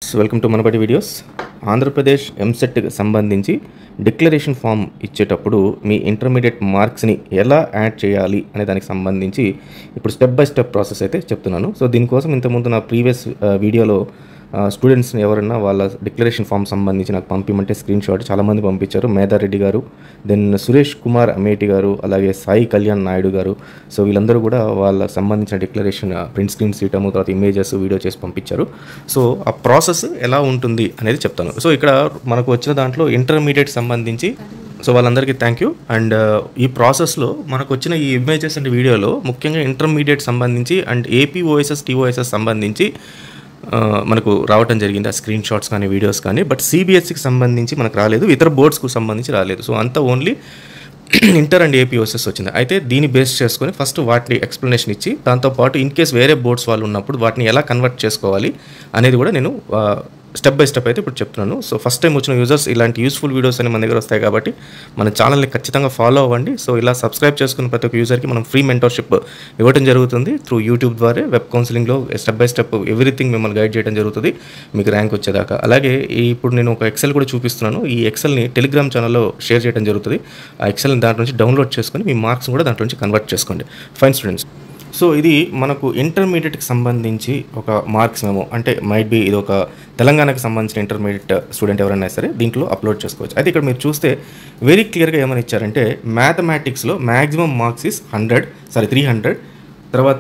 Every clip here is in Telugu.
వెల్కమ్ టు మనపటి వీడియోస్ ఆంధ్రప్రదేశ్ ఎంసెట్కి సంబంధించి డిక్లరేషన్ ఫామ్ ఇచ్చేటప్పుడు మీ ఇంటర్మీడియట్ మార్క్స్ని ఎలా యాడ్ చేయాలి అనే దానికి సంబంధించి ఇప్పుడు స్టెప్ బై స్టెప్ ప్రాసెస్ అయితే చెప్తున్నాను సో దీనికోసం ఇంతకుముందు నా ప్రీవియస్ వీడియోలో స్టూడెంట్స్ని ఎవరన్నా వాళ్ళ డిక్లరేషన్ ఫామ్ సంబంధించి నాకు పంపిమంటే స్క్రీన్ షాట్ చాలామంది పంపించారు మేధారెడ్డి గారు దెన్ సురేష్ కుమార్ అమేటి గారు అలాగే సాయి కళ్యాణ్ నాయుడు గారు సో వీళ్ళందరూ కూడా వాళ్ళ సంబంధించిన డిక్లరేషన్ ప్రింట్ స్క్రీన్స్ తీయటము తర్వాత ఇమేజెస్ వీడియో చేసి పంపించారు సో ఆ ప్రాసెస్ ఎలా ఉంటుంది అనేది చెప్తాను సో ఇక్కడ మనకు వచ్చిన దాంట్లో ఇంటర్మీడియట్ సంబంధించి సో వాళ్ళందరికీ థ్యాంక్ యూ అండ్ ఈ ప్రాసెస్లో మనకు వచ్చిన ఈ ఇమేజెస్ అండ్ వీడియోలో ముఖ్యంగా ఇంటర్మీడియట్ సంబంధించి అండ్ ఏపీ ఓఎస్ఎస్ టీఓఎస్ఎస్ సంబంధించి ఆ, మనకు రావటం జరిగింది ఆ స్క్రీన్ షాట్స్ కానీ వీడియోస్ కానీ బట్ సిబిఎస్సికి సంబంధించి మనకు రాలేదు ఇతర బోర్డ్స్కు సంబంధించి రాలేదు సో అంతా ఓన్లీ ఇంటర్ అండ్ ఏపీఓఎస్ఎస్ వచ్చింది అయితే దీన్ని బేస్ చేసుకొని ఫస్ట్ వాటిని ఎక్స్ప్లెనేషన్ ఇచ్చి దాంతోపాటు ఇన్ కేస్ వేరే బోర్డ్స్ వాళ్ళు ఉన్నప్పుడు వాటిని ఎలా కన్వర్ట్ చేసుకోవాలి అనేది కూడా నేను స్టెప్ బై స్టెప్ అయితే ఇప్పుడు చెప్తున్నాను సో ఫస్ట్ టైం వచ్చిన యూజర్స్ ఇలాంటి యూస్ఫుల్ వీడియోస్ అని మన దగ్గర వస్తాయి కాబట్టి మన ఛానల్ని ఖచ్చితంగా ఫాలో అవ్వండి సో ఇలా సబ్స్క్రైబ్ చేసుకున్న ప్రతి ఒక్క యూజర్కి మనం ఫ్రీ మెంటర్షిప్ ఇవ్వడం జరుగుతుంది త్రూ యూట్యూబ్ ద్వారా వెబ్ కౌన్సిలింగ్లో స్టెప్ బై స్టెప్ ఎవ్రీథింగ్ మిమ్మల్ని గైడ్ చేయడం జరుగుతుంది మీకు ర్యాంక్ వచ్చేదాకా అలాగే ఈ ఇప్పుడు నేను ఒక ఎక్సెల్ కూడా చూపిస్తున్నాను ఈ ఎక్సెల్ని టెలిగ్రామ్ ఛానల్లో షేర్ చేయడం జరుగుతుంది ఆ ఎక్సెల్ని దాంట్లో నుంచి డౌన్లోడ్ చేసుకొని మీ మార్క్స్ కూడా దాంట్లో నుంచి కన్వర్ట్ చేసుకోండి ఫైన్ స్టూడెంట్స్ సో ఇది మనకు ఇంటర్మీడియట్కి సంబంధించి ఒక మార్క్స్ మేము అంటే మైట్ బి ఇది ఒక తెలంగాణకు సంబంధించిన ఇంటర్మీడియట్ స్టూడెంట్ ఎవరైనా సరే దీంట్లో అప్లోడ్ చేసుకోవచ్చు అయితే ఇక్కడ మీరు చూస్తే వెరీ క్లియర్గా ఏమని ఇచ్చారంటే మ్యాథమెటిక్స్లో maximum marks is hundred sorry three hundred తర్వాత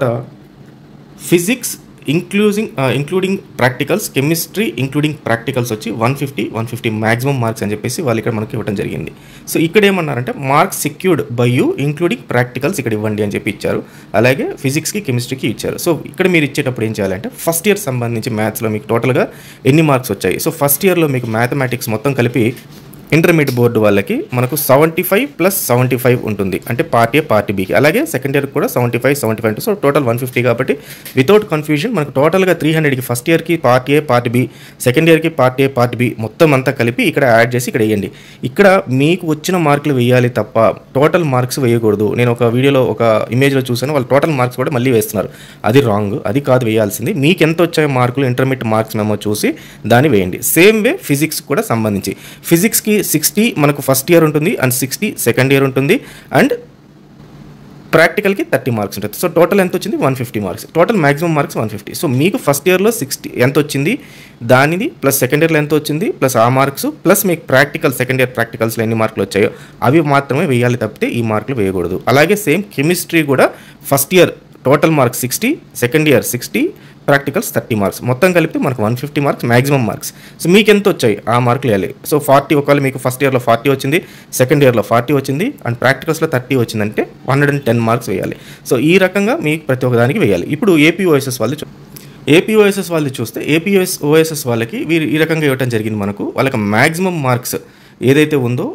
physics including including practicals chemistry including practicals వచ్చి one fifty one fifty maximum marks అని చెప్పేసి వాళ్ళు ఇక్కడ మనకి ఇవ్వడం జరిగింది సో ఇక్కడ ఏమన్నారంటే marks secured by you including practicals ఇక్కడ ఇవ్వండి అని చెప్పి ఇచ్చారు అలాగే ఫిజిక్స్కి కెమిస్ట్రీకి ఇచ్చారు సో ఇక్కడ మీరు ఇచ్చేటప్పుడు ఏం చేయాలంటే ఫస్ట్ ఇయర్ సంబంధించి మ్యాథ్స్లో మీకు టోటల్గా ఎన్ని మార్క్స్ వచ్చాయి సో ఫస్ట్ ఇయర్లో మీకు మ్యాథమెటిక్స్ మొత్తం కలిపి ఇంటర్మీడియట్ బోర్డు వాళ్ళకి మనకు seventy five plus seventy five ఉంటుంది అంటే పార్ట్ ఏ పార్ట్ బీకి అలాగే సెకండ్ ఇయర్ కూడా seventy five seventy five so total one fifty కాబట్టి వితౌట్ కన్ఫ్యూజన్ మనకు టోటల్గా త్రీ హండ్రెడ్కి ఫస్ట్ ఇయర్కి part A part B second ఇయర్కి పార్ట్ ఏ పార్ట్ బి మొత్తం అంతా కలిపి ఇక్కడ యాడ్ చేసి ఇక్కడ వేయండి ఇక్కడ మీకు వచ్చిన మార్కులు వేయాలి తప్ప టోటల్ మార్క్స్ వేయకూడదు నేను ఒక వీడియోలో ఒక ఇమేజ్లో చూసాను వాళ్ళు టోటల్ మార్క్స్ కూడా మళ్ళీ వేస్తున్నారు అది రాంగ్ అది కాదు వేయాల్సింది మీకు ఎంత వచ్చాయో మార్కులు ఇంటర్మీడియట్ మార్క్స్ మేమో చూసి దాన్ని వేయండి సేమ్ వే ఫిజిక్స్ కూడా సంబంధించి ఫిజిక్స్కి సిక్స్టీ మనకు ఫస్ట్ ఇయర్ ఉంటుంది అండ్ సిక్స్టీ సెకండ్ ఇయర్ ఉంటుంది అండ్ ప్రాక్టికల్కి థర్టీ మార్క్స్ ఉంటుంది సో టోటల్ ఎంత వచ్చింది one fifty marks total maximum marks one fifty so మీకు ఫస్ట్ ఇయర్లో సిక్స్టీ ఎంత వచ్చింది దానిది ప్లస్ సెకండ్ ఇయర్లో ఎంత వచ్చింది ప్లస్ ఆ మార్క్స్ ప్లస్ మీకు ప్రాక్టికల్ సెకండ్ ఇయర్ ప్రాక్టికల్స్లో ఎన్ని మార్కులు వచ్చాయో అవి మాత్రమే వేయాలి తప్పితే ఈ మార్కులు వేయకూడదు అలాగే సేమ్ కెమిస్ట్రీ కూడా first year total marks sixty second year sixty practicals thirty marks మొత్తం కలిపితే మనకు one fifty marks maximum marks so మీకు ఎంత వచ్చాయి ఆ మార్కులు వేయాలి సో ఫార్టీ ఒకవేళ మీకు ఫస్ట్ ఇయర్లో ఫార్టీ వచ్చింది సెకండ్ ఇయర్లో ఫార్టీ వచ్చింది అండ్ ప్రాక్టికల్స్లో థర్టీ వచ్చిందంటే హండ్రెడ్ అండ్ టెన్ మార్క్స్ వేయాలి సో ఈ రకంగా మీకు ప్రతి ఒక్కదానికి వేయాలి ఇప్పుడు ఏపీఓఎస్ఎస్ వాళ్ళు చూ- ఏపీఓఎస్ఎస్ వాళ్ళు చూస్తే ఏపీఎస్ ఓఎస్ఎస్ వాళ్ళకి వీరు ఈ రకంగా ఇవ్వడం జరిగింది మనకు వాళ్ళకి మ్యాక్సిమం మార్క్స్ ఏదైతే ఉందో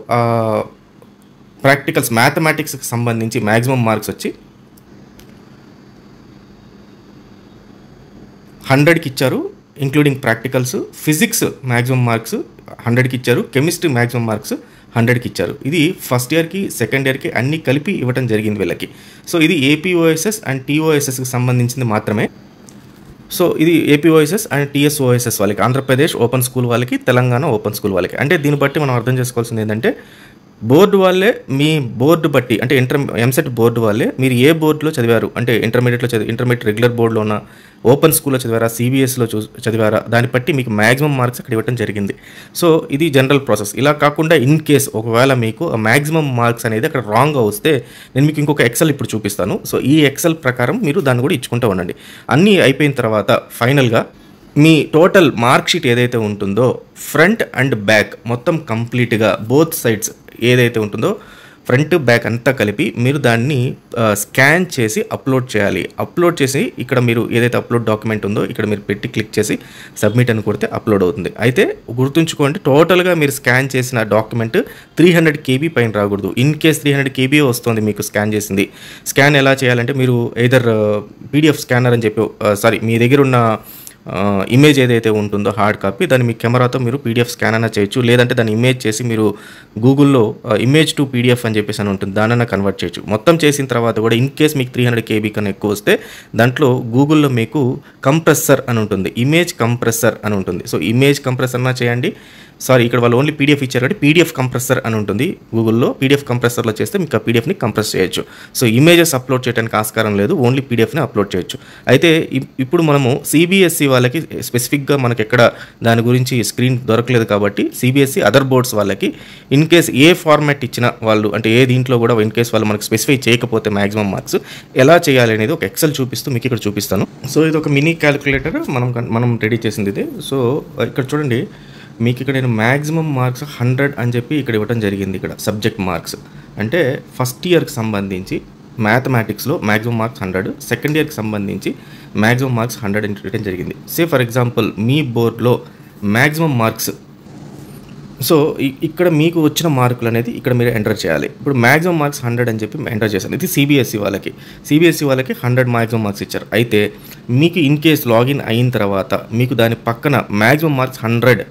ప్రాక్టికల్స్ మ్యాథమెటిక్స్కి సంబంధించి మ్యాక్సిమం మార్క్స్ వచ్చి హండ్రెడ్కి ఇచ్చారు including practicals physics maximum marks హండ్రెడ్కి ఇచ్చారు కెమిస్ట్రీ మ్యాక్సిమం మార్క్స్ హండ్రెడ్కి ఇచ్చారు ఇది ఫస్ట్ ఇయర్కి సెకండ్ ఇయర్కి అన్ని కలిపి ఇవ్వడం జరిగింది వీళ్ళకి సో ఇది ఏపీఓఎస్ఎస్ అండ్ టీఓఎస్ఎస్కి సంబంధించింది మాత్రమే సో ఇది ఏపీఓఎస్ఎస్ అండ్ టీఎస్ఓఎస్ఎస్ వాళ్ళకి ఆంధ్రప్రదేశ్ ఓపెన్ స్కూల్ వాళ్ళకి తెలంగాణ ఓపెన్ స్కూల్ వాళ్ళకి అంటే దీన్ని బట్టి మనం అర్థం చేసుకోవాల్సింది ఏంటంటే బోర్డు వాళ్ళే మీ బోర్డు బట్టి అంటే ఇంటర్ ఎంసెట్ బోర్డు వాళ్ళే మీరు ఏ బోర్డులో చదివారు అంటే ఇంటర్మీడియట్లో చదివి ఇంటర్మీడియట్ రెగ్యులర్ బోర్డులో ఉన్న ఓపెన్ స్కూల్లో చదివారా సిబిఎస్లో చూ చదివారా దాన్ని బట్టి మీకు మ్యాక్సిమం మార్క్స్ అక్కడ ఇవ్వడం జరిగింది సో ఇది జనరల్ ప్రాసెస్ ఇలా కాకుండా ఇన్ కేస్ ఒకవేళ మీకు ఆ మ్యాక్సిమం మార్క్స్ అనేది అక్కడ రాంగ్గా వస్తే నేను మీకు ఇంకొక ఎక్సెల్ ఇప్పుడు చూపిస్తాను సో ఈ ఎక్సెల్ ప్రకారం మీరు దాన్ని కూడా ఇచ్చుకుంటూ ఉండండి అన్నీ అయిపోయిన తర్వాత ఫైనల్గా మీ టోటల్ మార్క్ షీట్ ఏదైతే ఉంటుందో ఫ్రంట్ అండ్ బ్యాక్ మొత్తం కంప్లీట్గా బోత్ సైడ్స్ ఏదైతే ఉంటుందో ఫ్రంట్ బ్యాక్ అంతా కలిపి మీరు దాన్ని ఆ, స్కాన్ చేసి అప్లోడ్ చేయాలి అప్లోడ్ చేసి ఇక్కడ మీరు ఏదైతే అప్లోడ్ డాక్యుమెంట్ ఉందో ఇక్కడ మీరు పెట్టి క్లిక్ చేసి సబ్మిట్ అని కొడితే అప్లోడ్ అవుతుంది అయితే గుర్తుంచుకోండి టోటల్గా మీరు స్కాన్ చేసిన డాక్యుమెంట్ త్రీ హండ్రెడ్ కేబీ పైన రాకూడదు in case three hundred KB వస్తుంది మీకు స్కాన్ చేసింది స్కాన్ ఎలా చేయాలంటే మీరు ఏదర్ పీడిఎఫ్ స్కానర్ అని చెప్పి సారీ మీ దగ్గర ఉన్న ఇమేజ్ ఏదైతే ఉంటుందో హార్డ్ కాపీ దాన్ని మీ కెమెరాతో మీరు పీడిఎఫ్ స్కాన్ అయినా చేయొచ్చు లేదంటే దాన్ని ఇమేజ్ చేసి మీరు గూగుల్లో ఇమేజ్ టు పీడిఎఫ్ అని చెప్పేసి అని ఉంటుంది దానైనా కన్వర్ట్ చేయొచ్చు మొత్తం చేసిన తర్వాత కూడా ఇన్ కేస్ మీకు త్రీ హండ్రెడ్ కేబీ కన్నా ఎక్కువ వస్తే దాంట్లో గూగుల్లో మీకు కంప్రెసర్ అని ఉంటుంది ఇమేజ్ కంప్రెసర్ అని ఉంటుంది సో ఇమేజ్ కంప్రెసర్ అన్నా చేయండి సారీ ఇక్కడ వాళ్ళు ఓన్లీ పీడిఎఫ్ ఇచ్చారు కాబట్టి పీడిఎఫ్ కంప్రెసర్ అని ఉంటుంది గూగుల్లో పీడిఎఫ్ కంప్రెసర్లో చేస్తే మీకు ఆ పీడిఎఫ్ని కంప్రెస్ చేయొచ్చు సో ఇమేజెస్ అప్లోడ్ చేయడానికి ఆస్కారం లేదు ఓన్లీ పీడిఎఫ్ని అప్లోడ్ చేయొచ్చు అయితే ఇప్- ఇప్పుడు మనము సిబిఎస్ఈ వాళ్ళకి స్పెసిఫిక్గా మనకి ఎక్కడ దాని గురించి స్క్రీన్ దొరకలేదు కాబట్టి సిబిఎస్ఈ అదర్ బోర్డ్స్ వాళ్ళకి ఇన్ కేస్ ఏ ఫార్మాట్ ఇచ్చిన వాళ్ళు అంటే ఏ దీంట్లో కూడా ఇన్ కేస్ వాళ్ళు మనకి స్పెసిఫై చేయకపోతే మాక్సిమం మార్క్స్ ఎలా చేయాలి అనేది ఒక ఎక్సెల్ చూపిస్తూ మీకు ఇక్కడ చూపిస్తాను సో ఇది ఒక మినీ క్యాలిక్యులేటర్ మనం కన్- మనం రెడీ చేసింది ఇది సో ఇక్కడ చూడండి మీకు ఇక్కడ నేను మ్యాక్సిమం మార్క్స్ హండ్రెడ్ అని చెప్పి ఇక్కడ ఇవ్వడం జరిగింది ఇక్కడ సబ్జెక్ట్ మార్క్స్ అంటే ఫస్ట్ ఇయర్కి సంబంధించి మ్యాథమెటిక్స్లో మ్యాక్సిమం మార్క్స్ హండ్రెడ్ సెకండ్ ఇయర్కి సంబంధించి మ్యాక్సిమం మార్క్స్ హండ్రెడ్ అని ఇవ్వడం జరిగింది సే ఫర్ ఎగ్జాంపుల్ మీ బోర్డ్లో మ్యాక్సిమం మార్క్స్ సో ఇ- ఇక్కడ మీకు వచ్చిన మార్కులు అనేది ఇక్కడ మీరు ఎంటర్ చేయాలి ఇప్పుడు మ్యాక్సిమం మార్క్స్ హండ్రెడ్ అని చెప్పి ఎంటర్ చేశాను ఇది సిబిఎస్ఈ వాళ్ళకి సిబిఎస్ఈ వాళ్ళకి హండ్రెడ్ మ్యాక్సిమం మార్క్స్ ఇచ్చారు అయితే మీకు ఇన్ కేస్ లాగిన్ అయిన తర్వాత మీకు దాని పక్కన మ్యాక్సిమం మార్క్స్ హండ్రెడ్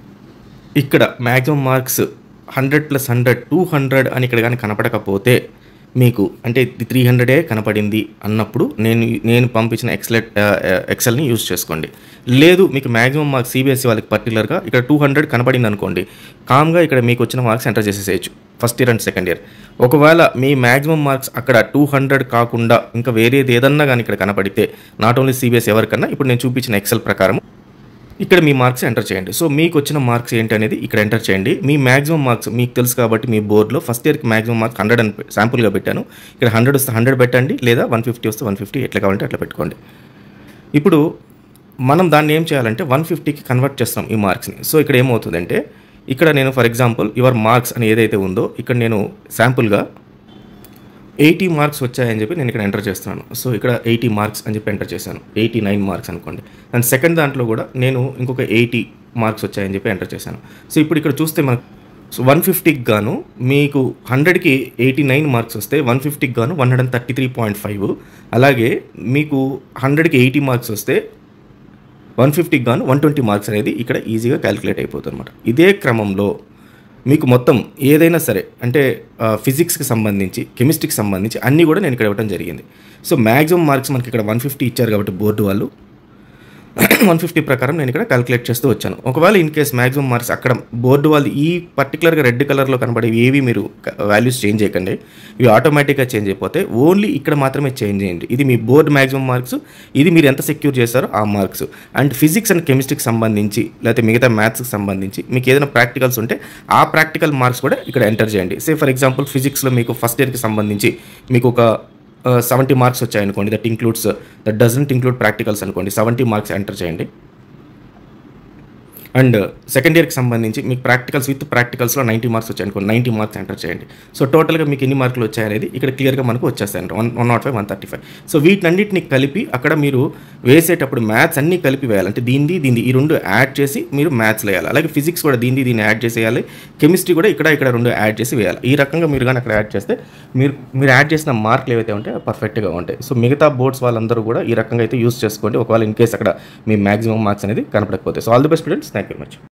ఇక్కడ maximum marks hundred plus hundred two hundred అని ఇక్కడ కానీ కనపడకపోతే మీకు అంటే త్రీ హండ్రెడే కనపడింది అన్నప్పుడు నేను నేను పంపించిన ఎక్సెలెట్ ఎక్సెల్ని యూజ్ చేసుకోండి లేదు మీకు మ్యాక్సిమం మార్క్స్ సిబిఎస్ఈ వాళ్ళకి పర్టికులర్గా ఇక్కడ టూ హండ్రెడ్ కనపడింది అనుకోండి కామ్గా ఇక్కడ మీకు వచ్చిన మార్క్స్ ఎంటర్ చేసేసేయచ్చు first year and second year ఒకవేళ మీ మ్యాక్సిమం మార్క్స్ అక్కడ టూ హండ్రెడ్ కాకుండా ఇంకా వేరేది ఏదన్నా కానీ ఇక్కడ కనపడితే నాట్ ఓన్లీ సిబిఎస్ ఎవరికన్నా ఇప్పుడు నేను చూపించిన ఎక్సెల్ ప్రకారం ఇక్కడ మీ మార్క్స్ ఎంటర్ చేయండి సో మీకు వచ్చిన మార్క్స్ ఏంటి అనేది ఇక్కడ ఎంటర్ చేయండి మీ మ్యాక్సిమం మార్క్స్ మీకు తెలుసు కాబట్టి మీ బోర్డులో ఫస్ట్ ఇయర్కి మ్యాక్సిమం మార్క్స్ హండ్రెడ్ అని శాంపుల్గా పెట్టాను ఇక్కడ హండ్రెడ్ వస్తే హండ్రెడ్ పెట్టండి లేదా వన్ ఫిఫ్టీ వస్తే వన్ ఫిఫ్టీ ఎట్లా కావాలంటే అట్లా పెట్టుకోండి ఇప్పుడు మనం దాన్ని ఏం చేయాలంటే వన్ ఫిఫ్టీకి కన్వర్ట్ చేస్తాం ఈ మార్క్స్ని సో ఇక్కడ ఏమవుతుందంటే ఇక్కడ నేను ఫర్ ఎగ్జాంపుల్ యువర్ మార్క్స్ అని ఏదైతే ఉందో ఇక్కడ నేను శాంపుల్గా ఎయిటీ మార్క్స్ వచ్చాయని చెప్పి నేను ఇక్కడ ఎంటర్ చేస్తున్నాను సో ఇక్కడ ఎయిటీ మార్క్స్ అని చెప్పి ఎంటర్ చేశాను ఎయిటీ నైన్ మార్క్స్ అనుకోండి అండ్ సెకండ్ దాంట్లో కూడా నేను ఇంకొక ఎయిటీ మార్క్స్ వచ్చాయని చెప్పి ఎంటర్ చేశాను సో ఇప్పుడు ఇక్కడ చూస్తే మనకు సో వన్ ఫిఫ్టీకి గాను మీకు హండ్రెడ్కి ఎయిటీ నైన్ మార్క్స్ వస్తే వన్ ఫిఫ్టీకి గాను one hundred thirty three point five అలాగే మీకు హండ్రెడ్కి ఎయిటీ మార్క్స్ వస్తే వన్ ఫిఫ్టీకి గాను వన్ ట్వంటీ మార్క్స్ అనేది ఇక్కడ ఈజీగా క్యాలిక్యులేట్ అయిపోతుంది అనమాట ఇదే క్రమంలో మీకు మొత్తం ఏదైనా సరే అంటే ఫిజిక్స్కి సంబంధించి కెమిస్ట్రీకి సంబంధించి అన్నీ కూడా నేను ఇక్కడ ఇవ్వడం జరిగింది సో మ్యాక్సిమం మార్క్స్ మనకి ఇక్కడ వన్ ఫిఫ్టీ ఇచ్చారు కాబట్టి బోర్డు వాళ్ళు వన్ ఫిఫ్టీ ప్రకారం నేను ఇక్కడ క్యాలిక్యులేట్ చేస్తూ వచ్చాను ఒకవేళ ఇన్ కేస్ మ్యాక్సిమం మార్క్స్ అక్కడ బోర్డు వాళ్ళు ఈ పర్టికులర్గా రెడ్ కలర్లో కనబడే ఏవి మీరు వాల్యూస్ చేంజ్ చేయకండి ఇవి ఆటోమేటిక్గా చేంజ్ అయిపోతే ఓన్లీ ఇక్కడ మాత్రమే చేంజ్ చేయండి ఇది మీ బోర్డు మ్యాక్సిమం మార్క్స్ ఇది మీరు ఎంత సెక్యూర్ చేస్తారో ఆ మార్క్స్ అండ్ ఫిజిక్స్ అండ్ కెమిస్ట్రీకి సంబంధించి లేకపోతే మిగతా మ్యాథ్స్కి సంబంధించి మీకు ఏదైనా ప్రాక్టికల్స్ ఉంటే ఆ ప్రాక్టికల్ మార్క్స్ కూడా ఇక్కడ ఎంటర్ చేయండి సే ఫర్ ఎగ్జాంపుల్ ఫిజిక్స్లో మీకు ఫస్ట్ ఇయర్కి సంబంధించి మీకు ఒక సెవెంటీ మార్క్స్ వచ్చాయనుకోండి that includes that doesn't include practicals అనుకోండి సెవెంటీ మార్క్స్ ఎంటర్ చేయండి అండ్ సెకండ్ ఇయర్కి సంబంధించి మీకు ప్రాక్టికల్స్ విత్ ప్రాక్టికల్స్లో నైంటీ మార్క్స్ వచ్చాయనుకోండి నైంటీ మార్క్స్ ఎంటర్ చేయండి సో టోటల్గా మీకు ఎన్ని మార్కులు వచ్చాయనేది ఇక్కడ క్లియర్గా మనకు వచ్చేస్తాయి one one nought five one thirty five so వీటన్నిటిని కలిపి అక్కడ మీరు వేసేటప్పుడు మ్యాథ్స్ అన్నీ కలిపి వేయాలి అంటే దీనిది దీనిది ఈ రెండు యాడ్ చేసి మీరు మ్యాథ్స్ వేయాలి అలాగే ఫిజిక్స్ కూడా దీనిది దీన్ని యాడ్ చేసి వేయాలి కెమిస్ట్రీ కూడా ఇక్కడ ఇక్కడ రెండు యాడ్ చేసి వేయాలి ఈ రకంగా మీరు కానీ అక్కడ యాడ్ చేస్తే మీరు మీరు యాడ్ చేసిన మార్కులు ఏవైతే ఉంటాయో పర్ఫెక్ట్గా ఉంటాయి సో మిగతా బోర్డ్స్ వాళ్ళందరూ కూడా ఈ రకంగా అయితే యూస్ చేసుకోండి ఒకవేళ ఇన్ కేస్ అక్కడ మీ మాక్సిమం మార్క్స్ అనేది కనపడకపోతే so all the best students thank you much